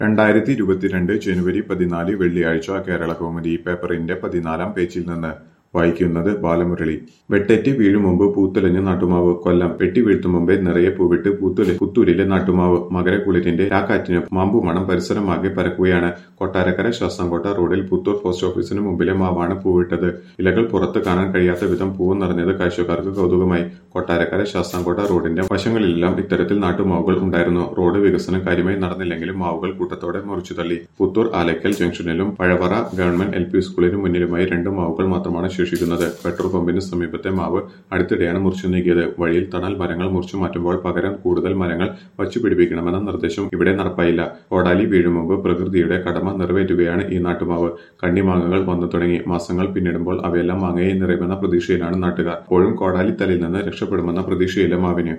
രണ്ടായിരത്തി ഇരുപത്തിരണ്ട് ജനുവരി പതിനാല് വെള്ളിയാഴ്ച കേരളകൗമുദി പേപ്പറിന്റെ പതിനാലാം പേജിൽ നിന്ന് വായിക്കുന്നത് ബാലമുരളി വെട്ടേറ്റ് വീഴും മുമ്പ് പൂത്തുലഞ്ഞ് നാട്ടുമാവ് കൊല്ലം വെട്ടി വീഴ്ത്തും മുമ്പേ നിറയെ പൂവിട്ട് പൂത്തുലി പുത്തൂരിലെ നാട്ടുമാവ് മകരക്കുളിരിന്റെ രാക്കാറ്റിന് മാമ്പുമണം പരിസരമാകെ പരക്കുകയാണ് കൊട്ടാരക്കര ശാസ്താംകോട്ട റോഡിൽ പുത്തൂർ പോസ്റ്റ് ഓഫീസിന് മുമ്പിലെ മാവാണ് പൂവിട്ടത് ഇലകൾ പുറത്ത് കാണാൻ കഴിയാത്ത വിധം പൂവ് നിറഞ്ഞത് കാഴ്ചക്കാർക്ക് കൗതുകമായി കൊട്ടാരക്കര ശാസ്താംകോട്ട റോഡിന്റെ വശങ്ങളിലെല്ലാം ഇത്തരത്തിൽ നാട്ടുമാവുകൾ ഉണ്ടായിരുന്നു റോഡ് വികസനം കാര്യമായി നടന്നില്ലെങ്കിലും മാവുകൾ കൂട്ടത്തോടെ മുറിച്ചു തള്ളി പുത്തൂർ ആലക്കൽ ജംഗ്ഷനിലും പഴവറ ഗവൺമെന്റ് എൽ പി സ്കൂളിന് മുന്നിലുമായി രണ്ട് മാവുകൾ മാത്രമാണ് ശേഷിക്കുന്നത് പെട്രോൾ പമ്പിന് സമീപത്തെ മാവ് അടുത്തിടെയാണ് മുറിച്ചു നീക്കിയത് വഴിയിൽ തണൽ മരങ്ങൾ മുറിച്ചു മാറ്റുമ്പോൾ പകരം കൂടുതൽ മരങ്ങൾ വച്ചു പിടിപ്പിക്കണമെന്ന നിർദ്ദേശം ഇവിടെ നടപ്പായില്ല കോടാലി വീഴും മുമ്പ് പ്രകൃതിയുടെ കടമ നിറവേറ്റുകയാണ് ഈ നാട്ടുമാവ് കണ്ണിമാങ്ങകൾ വന്നു തുടങ്ങി മാസങ്ങൾ പിന്നിടുമ്പോൾ അവയെല്ലാം മാങ്ങയെ നിറയുമെന്ന പ്രതീക്ഷയിലാണ് നാട്ടുകാർ അപ്പോഴും കോടാലി തലയിൽ നിന്ന് രക്ഷപ്പെടുമെന്ന പ്രതീക്ഷയില്ല മാവിന്